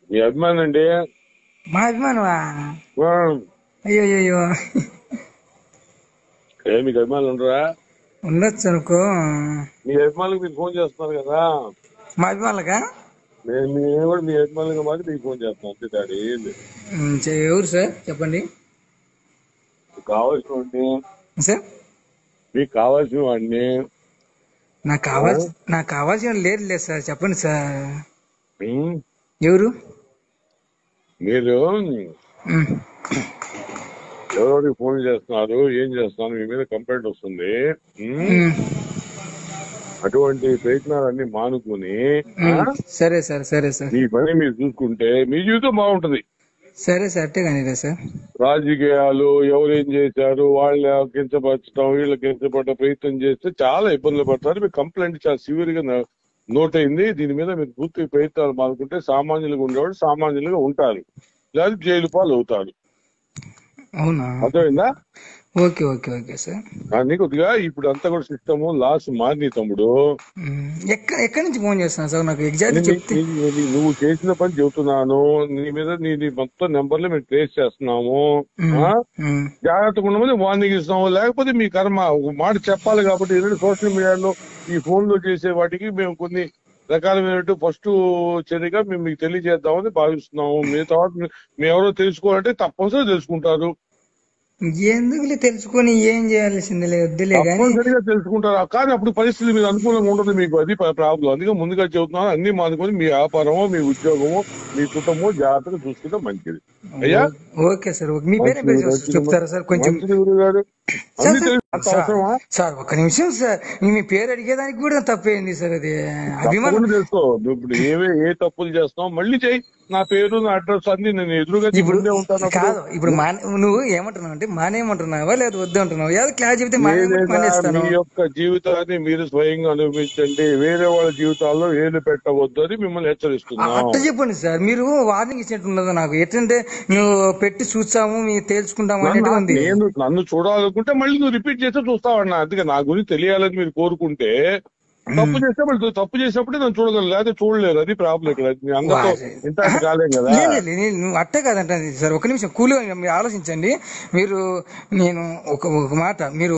మీ అభిమానం అండి మా అభిమానమా ఆ, అయ్యో అయ్యో ఏ మీకు అభిమానులు ఉండరా ఉండొచ్చు అనుకో మీ అభిమానులకు మీకు ఫోన్ చేస్తున్నారు కదా మా అభిమానులకా నేను నేను కూడా మీ అభిమానులుగా మాత్రం మీకు ఫోన్ చేస్తాను అంతే డాడీ ఏం లేదు. ఉమ్, చె- ఎవరు సార్ చెప్పండి మీకు కావాల్సిన వాడిని సార్ మీకు కావాల్సిన వాడిని నాకు కావాల్సి నాకు కావాల్సిన లేదు లేదు సార్ చెప్పండి సార్ ఉమ్, ఎవరు మీరు ఉమ్, ఎవరెవరికి ఫోన్ చేస్తున్నారు ఏం చేస్తున్నారు మీ మీద కంప్లైంట్ వస్తుంది ఉమ్, ఉమ్, అటువంటి ప్రయత్నాలన్నీ మానుకుని ఆ, ఉమ్, సరే సార్ సరే సార్ మీ పని మీరు చూసుకుంటే మీ జీవితం బాగుంటది సరే సార్ అట్టే కానీ సార్ రాజకీయాలు ఎవరేం చేశారు వాళ్ళ కించపరచడం వీళ్ళ కించపడ్డ ప్రయత్నం చేస్తే చాలా ఇబ్బందులు పడతారు మీ కంప్లైంట్ చాలా సివియర్ గా న- నోట్ అయింది దీని మీద మీరు పూర్తి ప్రయత్నాలు మానుకుంటే సామాన్యులుగా ఉండేవాడు సామాన్యులుగా ఉంటారు లేదా జైలు పాలు అవుతారు అవునా అర్థమైందా ఓకే ఓకే ఓకే సార్ కానీ కొద్దిగా ఇప్పుడు అంతా కూడా సిస్టమ్ లాస్ మారిని తమ్ముడు ఉమ్, ఎక్కడ ఎక్కడి నుంచి ఫోన్ చేస్తున్నాను సార్ నాకు ఎగ్జాక్ట్ నీ- చెప్తే నీ- నీ- నువ్వు చేసిన పని చెబుతున్నాను నీ మీద నీ నీ మొత్తం నెంబర్లు మేము ట్రేస్ చేస్తున్నాము ఉమ్, ఆ? ఉమ్, జాగ్రత్తగా ఉండమని వార్నింగ్ ఇస్తాము లేకపోతే మీ కర్మ ఒక మాట చెప్పాలి కాబట్టి ఎందుకంటే సోషల్ మీడియాలో ఈ ఫోన్ లో చేసే వాటికి మేము కొన్ని రకాలైనట్టు ఫస్ట్ చర్యగా మేము మీకు తెలియజేద్దామని భావిస్తున్నాము మీ తర్వాత మీ- మీ ఎవరో తెలుసుకోవాలంటే తప్పనిసరిగా తెలుసుకుంటారు ఎందుకులే తెలుసుకొని ఏం చేయాల్సిందిలే వద్దులే కానీ తప్పనిసరిగా తెలుసుకుంటారు కానీ అప్పుడు పరిస్థితి మీరు అనుకూలంగా ఉండదు మీకు అది ప్రాబ్లం అందుకే ముందుగా చెబుతున్నాను అన్ని మానుకొని మీ వ్యాపారమో మీ ఉద్యోగమో మీ కుటుంబం జాగ్రత్తగా చూసుకుంటే మంచిది అయ్యా ఓకే సార్ ఓకే మీ పేరే పేరు చెప్- చెప్తారా సార్ కొంచెం మంచిది గురువు గారు సార్, అన్ని సార్, తెలుసు అంత సార్, అవసరమా సార్ ఒక్క నిమిషం సార్ మీ- మీ పేరు అడిగేదానికి కూడా తప్పేంది సార్ అది అభిమానం తప్పకుండా తెలుసుకో నువ్వు ఇప్పుడు ఏవే ఏ తప్పులు చేస్తావు మళ్ళీ చెయ్యి నా పేరు నా అడ్రస్ అన్ని నేను ఎదురుగా నీ ఇప్పుడు ముందే ఉంటాను అప్పుడు. కాదు ఇప్పుడు మానే నువ్వు ఏమంటున్నావు అంటే మానేయమంటున్నావా లేదా వద్దు అంటున్నావు ఏదో క్లాస్ చెప్తే మానేయమంటే ఏదైనా మానేస్తాను మీ యొక్క జీవితాన్ని మీరు స్వయంగా అనుభవించండి వేరే వాళ్ళ జీవితాల్లో ఏలు పెట్టవద్దు అని మిమ్మల్ని హెచ్చరిస్తున్నాం అట్ట చెప్పండి సార్ మీరు వార్నింగ్ ఇచ్చినట్టున్నది నాకు ఎట్లంటే నువ్వు పెట్టి చూస్తాము మీరు తేల్చుకుంటాము అన్నట్టు ఉంది నేను నన్ను చూడాలనుకుంటే మళ్ళీ నువ్వు రిపీట్ చేస్తే చూస్తావన్నా అందుకే నా గురించి తెలియాలని మీరు కోరుకుంటే తప్పు చేస్తే మళ్ళీ తప్పు చేసినప్పుడే నన్ను చూడగలరు లేకపోతే చూడలేరు అది ప్రాబ్లం ఇక్కడ మీ అందరితో వారే. ఇంత కాలేం కదా లేదు, లేదు, లేదు, నువ్వు అట్టే కాదంటే సార్ ఒక నిమిషం కూల్ మీరు ఆలోచించండి మీరు నేను ఒక ఒక మాట మీరు